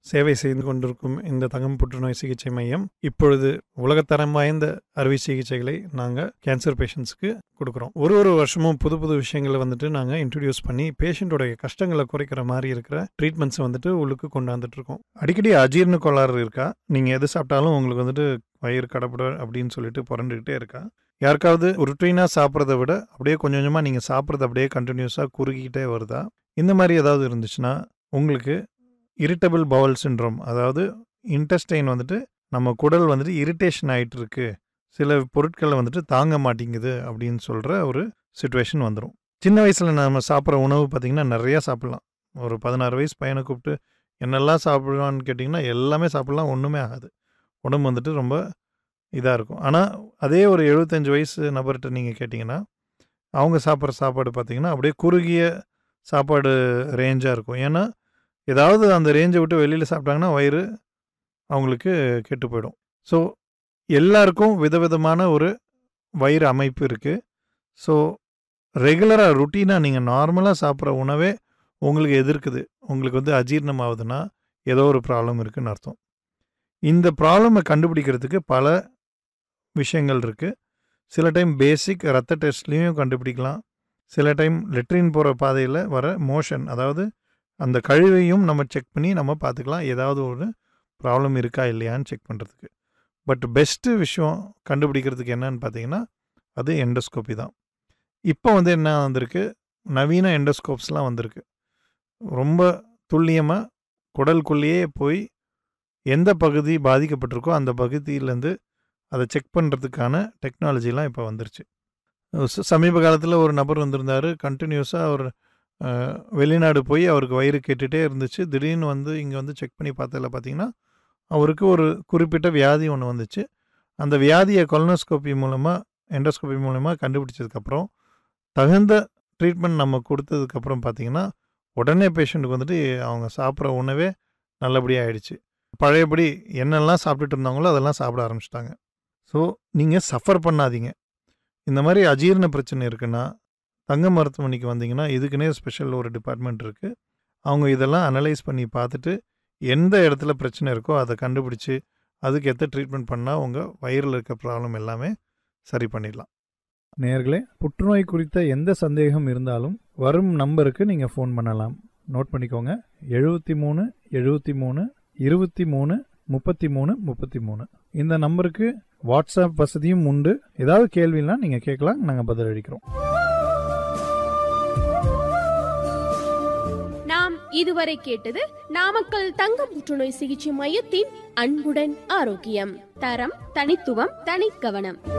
சேவை செய்து கொண்டிருக்கும் இந்த தங்கம் புற்றுநோய் சிகிச்சை மையம் இப்பொழுது உலகத்தரம் வாய்ந்த அறுவை சிகிச்சைகளை நாங்கள் கேன்சர் பேஷண்ட்ஸ்க்கு கொடுக்குறோம் ஒரு ஒரு வருஷமும் புது புது விஷயங்களை வந்துட்டு நாங்கள் இன்ட்ரடியூஸ் பண்ணி பேஷண்ட்டோடைய கஷ்டங்களை குறைக்கிற மாதிரி இருக்கிற ட்ரீட்மெண்ட்ஸை வந்துட்டு உள்ளுக்கு கொண்டு வந்துட்டு இருக்கோம் அடிக்கடி அஜீர்ண கோளாறு இருக்கா நீங்கள் எது சாப்பிட்டாலும் உங்களுக்கு வந்துட்டு வயிறு கடப்பட அப்படின்னு சொல்லிட்டு புரண்டுக்கிட்டே இருக்கா யாருக்காவது ருட்டீனாக சாப்பிட்றத விட அப்படியே கொஞ்சம் கொஞ்சமாக நீங்கள் சாப்பிட்றது அப்படியே கண்டினியூஸாக குறுகிக்கிட்டே வருதா இந்த மாதிரி ஏதாவது இருந்துச்சுன்னா உங்களுக்கு இரிட்டபிள் பவல் சின்ட்ரோம் அதாவது இன்டெஸ்டைன் வந்துட்டு நம்ம குடல் வந்துட்டு இரிட்டேஷன் ஆகிட்டு இருக்கு சில பொருட்களை வந்துட்டு தாங்க மாட்டேங்குது அப்படின்னு சொல்கிற ஒரு சுச்சுவேஷன் வந்துடும் சின்ன வயசில் நம்ம சாப்பிட்ற உணவு பார்த்திங்கன்னா நிறையா சாப்பிட்லாம் ஒரு பதினாறு வயசு பையனை கூப்பிட்டு என்னெல்லாம் சாப்பிடுவான்னு கேட்டிங்கன்னா எல்லாமே சாப்பிட்லாம் ஒன்றுமே ஆகாது உடம்பு வந்துட்டு ரொம்ப இதாக இருக்கும் ஆனால் அதே ஒரு எழுபத்தஞ்சு வயசு நபர்கிட்ட நீங்கள் கேட்டிங்கன்னா அவங்க சாப்பிட்ற சாப்பாடு பார்த்திங்கன்னா அப்படியே குறுகிய சாப்பாடு ரேஞ்சாக இருக்கும் ஏன்னா ஏதாவது அந்த ரேஞ்சை விட்டு வெளியில் சாப்பிட்டாங்கன்னா வயிறு அவங்களுக்கு கெட்டு போயிடும் ஸோ எல்லாருக்கும் விதவிதமான ஒரு வயிறு அமைப்பு இருக்குது ஸோ ரெகுலராக ருட்டீனாக நீங்கள் நார்மலாக சாப்பிட்ற உணவே உங்களுக்கு எதிர்க்குது உங்களுக்கு வந்து அஜீர்ணம் ஆகுதுன்னா ஏதோ ஒரு ப்ராப்ளம் இருக்குன்னு அர்த்தம் இந்த ப்ராப்ளமை கண்டுபிடிக்கிறதுக்கு பல விஷயங்கள் இருக்குது சில டைம் பேசிக் ரத்த டெஸ்ட்லேயும் கண்டுபிடிக்கலாம் சில டைம் லெட்ரின் போகிற பாதையில் வர மோஷன் அதாவது அந்த கழிவையும் நம்ம செக் பண்ணி நம்ம பார்த்துக்கலாம் ஏதாவது ஒரு ப்ராப்ளம் இருக்கா இல்லையான்னு செக் பண்ணுறதுக்கு பட் பெஸ்ட்டு விஷயம் கண்டுபிடிக்கிறதுக்கு என்னன்னு பார்த்தீங்கன்னா அது எண்டோஸ்கோப்பி தான் இப்போ வந்து என்ன வந்திருக்கு நவீன எண்டோஸ்கோப்ஸ்லாம் வந்திருக்கு ரொம்ப துல்லியமாக குடலுக்குள்ளேயே போய் எந்த பகுதி பாதிக்கப்பட்டிருக்கோ அந்த பகுதியிலேருந்து அதை செக் பண்ணுறதுக்கான டெக்னாலஜிலாம் இப்போ வந்துருச்சு ச- சமீப காலத்தில் ஒரு நபர் வந்திருந்தார் கண்டினியூஸாக அவர் அஹ், வெளிநாடு போய் அவருக்கு வயிறு கேட்டுகிட்டே இருந்துச்சு திடீர்னு வந்து இங்கே வந்து செக் பண்ணி பார்த்ததில் பார்த்தீங்கன்னா அவருக்கு ஒரு குறிப்பிட்ட வியாதி ஒன்று வந்துச்சு அந்த வியாதியை கொலனோஸ்கோப்பி மூலமாக எண்டோஸ்கோப்பி மூலமாக கண்டுபிடிச்சதுக்கப்புறம் தகுந்த ட்ரீட்மெண்ட் நம்ம கொடுத்ததுக்கப்புறம் பார்த்தீங்கன்னா உடனே பேஷண்ட்டுக்கு வந்துட்டு அவங்க சாப்பிட்ற உணவே நல்லபடியாக ஆயிடுச்சு பழையபடி என்னெல்லாம் சாப்பிட்டுட்டு இருந்தாங்களோ அதெல்லாம் சாப்பிட ஆரம்பிச்சிட்டாங்க ஸோ நீங்கள் சஃபர் பண்ணாதீங்க இந்த மாதிரி அஜீரண பிரச்சனை இருக்குன்னா தங்க மருத்துவமனைக்கு வந்தீங்கன்னா இதுக்குன்னே ஸ்பெஷல் ஒரு டிபார்ட்மெண்ட் இருக்குது அவங்க இதெல்லாம் அனலைஸ் பண்ணி பார்த்துட்டு எந்த இடத்துல பிரச்சனை இருக்கோ அதை கண்டுபிடிச்சி அதுக்கு எத்த ட்ரீட்மெண்ட் பண்ணால் உங்கள் வயிறில் இருக்க ப்ராப்ளம் எல்லாமே சரி பண்ணிடலாம் நேர்களே புற்றுநோய் குறித்த எந்த சந்தேகம் இருந்தாலும் வரும் நம்பருக்கு நீங்கள் ஃபோன் பண்ணலாம் நோட் பண்ணிக்கோங்க எழுபத்தி மூணு எழுபத்தி மூணு இருபத்தி மூணு முப்பத்தி மூணு முப்பத்தி மூணு இந்த நம்பருக்கு வாட்ஸ்அப் வசதியும் உண்டு ஏதாவது கேள்வினா நீங்கள் கேட்கலாம் நாங்கள் பதிலளிக்கிறோம் நாம் இதுவரை கேட்டது நாமக்கல் தங்க புற்றுநோய் சிகிச்சை மையத்தின் அன்புடன் ஆரோக்கியம் தரம் தனித்துவம் தனிக்கவனம்